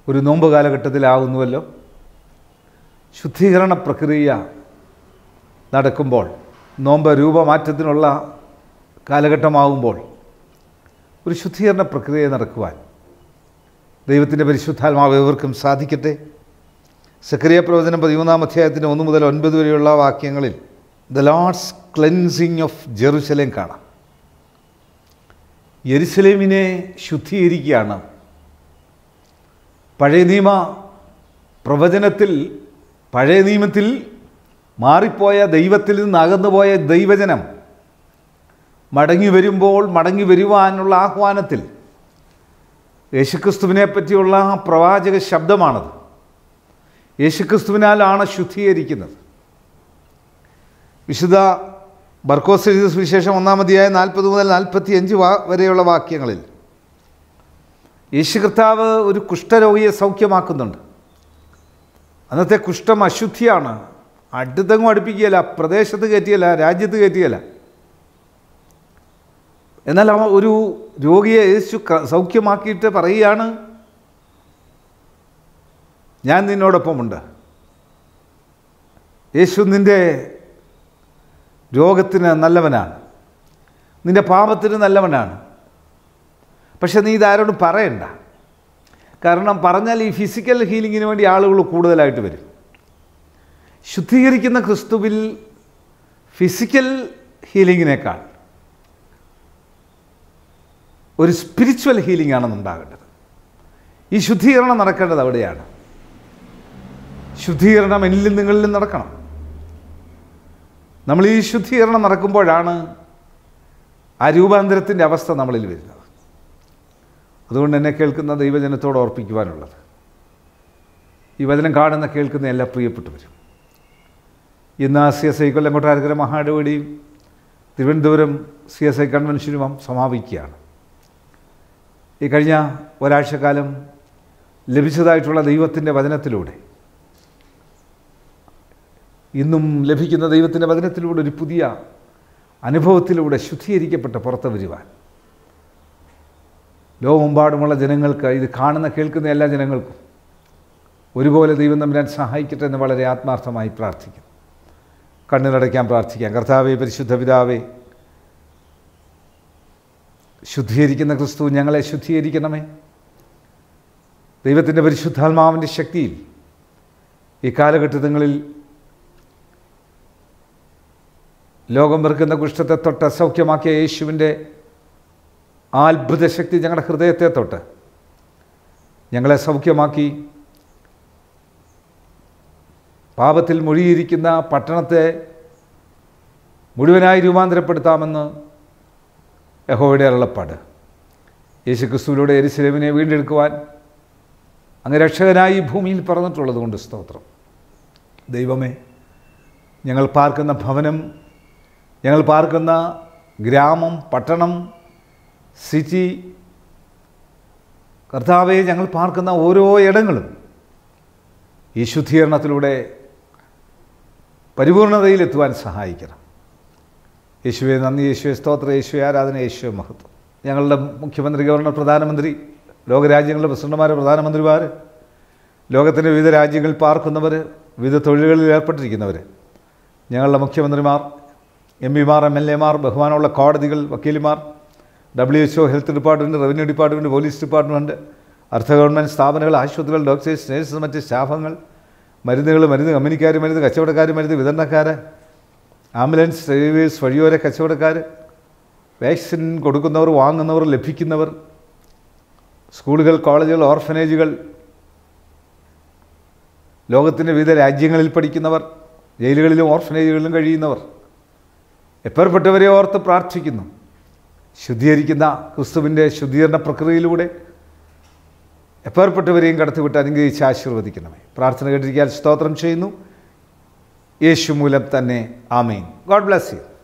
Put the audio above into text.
ഒരു നോമ്പ് കാലഘട്ടത്തിലാകുന്നുവല്ലോ ശുദ്ധീകരണ പ്രക്രിയ നടക്കുമ്പോൾ നോമ്പ് രൂപമാറ്റത്തിനുള്ള കാലഘട്ടമാകുമ്പോൾ ഒരു ശുദ്ധീകരണ പ്രക്രിയ നടക്കുവാൻ ദൈവത്തിൻ്റെ പരിശുദ്ധാത്മാവ് ഇവർക്കും സാധിക്കട്ടെ സക്രിയ പ്രവചനം പതിമൂന്നാം അധ്യായത്തിൻ്റെ ഒന്ന് മുതൽ ഒൻപത് വരെയുള്ള വാക്യങ്ങളിൽ the lords cleansing of Jerusalem കാണാം യെരുസലേമിനെ ശുദ്ധീകരിക്കുകയാണ് പഴയ നിയമ പ്രവചനത്തിൽ പഴയ നിയമത്തിൽ മാറിപ്പോയ ദൈവത്തിൽ നിന്ന് അകന്നുപോയ ദൈവജനം മടങ്ങി വരുമ്പോൾ മടങ്ങി വരുവാനുള്ള ആഹ്വാനത്തിൽ യേശുക്രിസ്തുവിനെ പറ്റിയുള്ള പ്രവാചക ശബ്ദമാണത് യേശുക്രിസ്തുവിനാലാണ് ശുദ്ധീകരിക്കുന്നത് വിശുദ്ധ ബർക്കോസ് എഴുതിയ സുവിശേഷം ഒന്നാമതിയായ നാൽപ്പത് മുതൽ നാൽപ്പത്തി അഞ്ച് വാ വരെയുള്ള വാക്യങ്ങളിൽ യേശു കർത്താവ് ഒരു കുഷ്ഠരോഗിയെ സൗഖ്യമാക്കുന്നുണ്ട് അന്നത്തെ കുഷ്ഠം അശുദ്ധിയാണ് അടുത്തെങ്ങും അടുപ്പിക്കുകയില്ല പ്രദേശത്ത് കയറ്റിയല്ല രാജ്യത്ത് കയറ്റിയല്ല എന്നാൽ അവ ഒരു രോഗിയെ യേശു ക- സൗഖ്യമാക്കിയിട്ട് പറയുകയാണ് ഞാൻ നിന്നോടൊപ്പമുണ്ട് യേശു നിൻ്റെ രോഗത്തിന് നല്ലവനാണ് നിൻ്റെ പാപത്തിന് നല്ലവനാണ് പക്ഷെ നീ ഇതാരോടും പറയണ്ട കാരണം പറഞ്ഞാൽ ഈ ഫിസിക്കൽ ഹീലിങ്ങിന് വേണ്ടി ആളുകൾ കൂടുതലായിട്ട് വരും ശുദ്ധീകരിക്കുന്ന ക്രിസ്തുവിൽ ഫിസിക്കൽ ഹീലിങ്ങിനേക്കാൾ ഒരു സ്പിരിച്വൽ ഹീലിംഗ് ആണ് ഉണ്ടാകേണ്ടത് ഈ ശുദ്ധീകരണം നടക്കേണ്ടത് അവിടെയാണ് ശുദ്ധീകരണം എന്നിലും നിങ്ങളിലും നടക്കണം നമ്മൾ ഈ ശുദ്ധീകരണം നടക്കുമ്പോഴാണ് ആ രൂപാന്തരത്തിൻ്റെ അവസ്ഥ നമ്മളിൽ വരുന്നത് അതുകൊണ്ട് എന്നെ കേൾക്കുന്ന ദൈവജനത്തോട് ഓർപ്പിക്കുവാനുള്ളത് ഈ വചനം കാണുന്ന കേൾക്കുന്ന എല്ലാ പ്രിയപ്പെട്ടവരും ഇന്ന് C S I Kollam Kottarakkara മഹാടവടിയും തിരുവനന്തപുരം സി എസ് ഐ കൺവെൻഷനും സമാപിക്കുകയാണ് ഈ കഴിഞ്ഞ ഒരാഴ്ചക്കാലം ലഭിച്ചതായിട്ടുള്ള ദൈവത്തിൻ്റെ വചനത്തിലൂടെ ഇന്നും ലഭിക്കുന്ന ദൈവത്തിൻ്റെ വചനത്തിലൂടെ ഒരു പുതിയ അനുഭവത്തിലൂടെ ശുദ്ധീകരിക്കപ്പെട്ട് പുറത്ത് വരുവാൻ ലോകമെമ്പാടുമുള്ള ജനങ്ങൾക്ക് ഇത് കാണുന്ന കേൾക്കുന്ന എല്ലാ ജനങ്ങൾക്കും ഒരുപോലെ ദൈവം തമ്പുരാൻ സഹായിക്കട്ടെ എന്ന് വളരെ ആത്മാർത്ഥമായി പ്രാർത്ഥിക്കുന്നു കണ്ണിലടയ്ക്കാൻ പ്രാർത്ഥിക്കാം കർത്താവെ പരിശുദ്ധ പിതാവേ ശുദ്ധീകരിക്കുന്ന ക്രിസ്തു ഞങ്ങളെ ശുദ്ധീകരിക്കണമേ ദൈവത്തിൻ്റെ പരിശുദ്ധാത്മാവിൻ്റെ ശക്തിയിൽ ഈ കാലഘട്ടങ്ങളിൽ ലോകം വെറുക്കുന്ന കുഷ്ഠത്തെ തൊട്ട് സൗഖ്യമാക്കിയ യേശുവിൻ്റെ ആ അത്ഭുത ശക്തി ഞങ്ങളുടെ ഹൃദയത്തെ തൊട്ട് ഞങ്ങളെ സൗഖ്യമാക്കി പാപത്തിൽ മൊഴിയിരിക്കുന്ന പട്ടണത്തെ മുഴുവനായി രൂപാന്തരപ്പെടുത്താമെന്ന് യഹോയുടെ അരുളപ്പാട് യേശു ക്രിസ്തുവിലൂടെ എരിശിലമിനെ വീണ്ടെടുക്കുവാൻ അങ്ങ് രക്ഷകനായി ഈ ഭൂമിയിൽ പറഞ്ഞിട്ടുള്ളത് കൊണ്ട് സ്തോത്രം ദൈവമേ ഞങ്ങൾ പാർക്കുന്ന ഭവനം ഞങ്ങൾ പാർക്കുന്ന ഗ്രാമം പട്ടണം സിറ്റി കർത്താവെ ഞങ്ങൾ പാർക്കുന്ന ഓരോ ഇടങ്ങളും ഈ ശുദ്ധീകരണത്തിലൂടെ പരിപൂർണതയിലെത്തുവാൻ സഹായിക്കണം യേശുവെ നന്ദി യേശുവെ സ്തോത്ര യേശുവെ ആരാധന യേശുവെ മഹത്വം ഞങ്ങളുടെ മുഖ്യമന്ത്രി ഗവർണർ പ്രധാനമന്ത്രി ലോകരാജ്യങ്ങളുടെ പ്രസിഡന്റുമാർ പ്രധാനമന്ത്രിമാർ ലോകത്തിൻ്റെ വിവിധ രാജ്യങ്ങളിൽ പാർക്കുന്നവർ വിവിധ തൊഴിലുകളിൽ ഏർപ്പെട്ടിരിക്കുന്നവർ ഞങ്ങളുടെ മുഖ്യമന്ത്രിമാർ എം പിമാർ എം എൽ എമാർ ബഹുമാനമുള്ള കോടതികൾ വക്കീലുമാർ W H O health department revenue department police department അർദ്ധ ഗവൺമെൻറ് സ്ഥാപനങ്ങൾ ആശുപത്രികൾ ഡോക്ടേഴ്സ് നേഴ്സസ് മറ്റ് സ്റ്റാഫുകൾ മരുന്നുകൾ മരുന്ന് കമ്പനിക്കാർ മരുന്ന് കച്ചവടക്കാർ മരുന്ന് വിതരണക്കാർ ആംബുലൻസ് ഡ്രൈവേഴ്സ് വഴിയോര കച്ചവടക്കാർ വാക്സിൻ കൊടുക്കുന്നവർ വാങ്ങുന്നവർ ലഭിക്കുന്നവർ സ്കൂളുകൾ കോളേജുകൾ ഓർഫനേജുകൾ ലോകത്തിൻ്റെ വിവിധ രാജ്യങ്ങളിൽ പഠിക്കുന്നവർ ജയിലുകളിലും ഓർഫനേജുകളിലും കഴിയുന്നവർ എപ്പേർപ്പെട്ടവരെ ഓർത്ത് പ്രാർത്ഥിക്കുന്നു ശുദ്ധീകരിക്കുന്ന ക്രിസ്തുവിൻ്റെ ശുദ്ധീകരണ പ്രക്രിയയിലൂടെ എപ്പേർപ്പെട്ടവരെയും കടത്തിവിട്ട് അനുഗ്രഹിച്ച് ആശീർവദിക്കണമേ പ്രാർത്ഥന കേട്ടിരിക്കാൻ സ്തോത്രം ചെയ്യുന്നു യേശു മൂലം തന്നെ ആമീൻ ഗോഡ് ബ്ലസ് യു